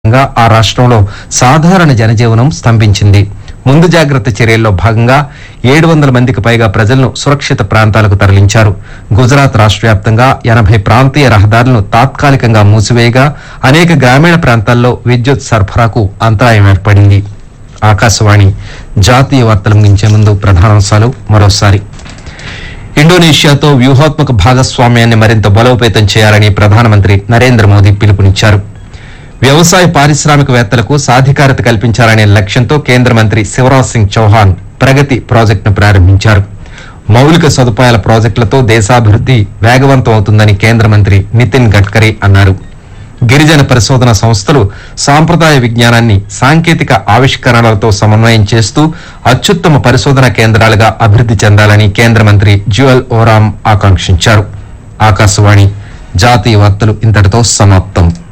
కారణంగా ఆ రాష్ట్రంలో సాధారణ జనజీవనం స్తంభించింది ముందు జాగ్రత్త చర్యల్లో భాగంగా ఏడు వందల మందికి పైగా ప్రజలను సురక్షిత ప్రాంతాలకు తరలించారు గుజరాత్ రాష్ట్ర వ్యాప్తంగా ఎనభై ప్రాంతీయ రహదారులను తాత్కాలికంగా మూసివేయగా అనేక గ్రామీణ ప్రాంతాల్లో విద్యుత్ సరఫరాకు అంతరాయం ఏర్పడింది ఆకాశవాణి జాతీయ వార్తలు ముగించే ముందు ప్రధానాంశాలు మరోసారి ఇండోనేషియాతో వ్యూహాత్మక భాగస్వామ్యాన్ని మరింత బలోపేతం చేయాలని ప్రధానమంత్రి నరేంద్ర మోదీ పిలుపునిచ్చారు వ్యవసాయ పారిశ్రామికవేత్తలకు సాధికారత కల్పించాలనే లక్ష్యంతో కేంద్ర మంత్రి శివరాజ్ సింగ్ చౌహాన్ ప్రగతి ప్రాజెక్టును ప్రారంభించారు మౌలిక సదుపాయాల ప్రాజెక్టులతో దేశాభివృద్ది వేగవంతం అవుతుందని కేంద్ర మంత్రి నితిన్ గడ్కరీ అన్నారు గిరిజన పరిశోధన సంస్థలు సాంప్రదాయ విజ్ఞానాన్ని సాంకేతిక ఆవిష్కరణలతో సమన్వయం చేస్తూ అత్యుత్తమ పరిశోధన కేంద్రాలుగా అభివృద్ది చెందాలని కేంద్ర మంత్రి జ్యువల్ ఓరామ్ ఆకాంక్షించారు ఆకాశవాణి జాతీయ వార్తలు ఇంతటితో సమాప్తం